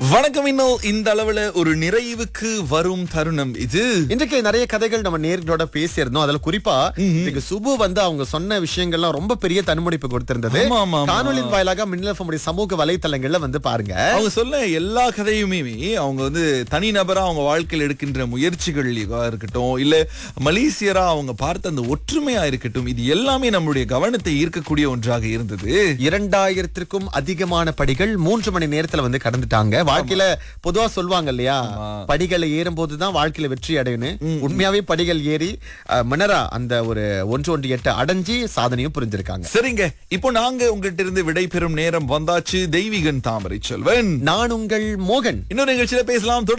வணக்கம் இன்னும் இந்த அளவுல ஒரு நிறைவுக்கு வரும் தருணம் இது இன்றைக்கு நிறைய கதைகள் நம்ம நேர்களோட பேசியிருந்தோம் அதுல குறிப்பா இன்னைக்கு சுபு வந்து அவங்க சொன்ன விஷயங்கள்லாம் ரொம்ப பெரிய தன்முடிப்பு கொடுத்திருந்தது ஆமா, ஆமா, ஆமா. காணொலியின் வாயிலாக மின்னலஃபமுடைய சமூக வலைத்தளங்கள்ல வந்து பாருங்க அவங்க சொல்ல எல்லா கதையுமே அவங்க வந்து தனிநபரா அவங்க வாழ்க்கையில் எடுக்கின்ற முயற்சிகள் இதுவா இருக்கட்டும் இல்ல மலேசியரா அவங்க பார்த்த அந்த ஒற்றுமையா இருக்கட்டும் இது எல்லாமே நம்மளுடைய கவனத்தை ஈர்க்கக்கூடிய ஒன்றாக இருந்தது இரண்டாயிரத்திற்கும் அதிகமான படிகள் மூன்று மணி நேரத்துல வந்து கடந்துட்டாங்க வாழ்க்கையில பொதுவா சொல்லுவாங்க இல்லையா படிகளை ஏறும் போதுதான் வாழ்க்கையில வெற்றி அடையணும் உண்மையாவே படிகள் ஏறி அஹ், மினரா அந்த ஒரு ஒன்று ஒன்று எட்டு அடைஞ்சு சாதனையும் புரிஞ்சிருக்காங்க சரிங்க இப்போ நாங்க உங்ககிட்ட இருந்து விடை பெறும் நேரம் வந்தாச்சு தெய்வீகன் தாமரை செல்வன் நான் உங்கள் மோகன் இன்னொரு நிகழ்ச்சியில பேசலாம் தொடர்ந்து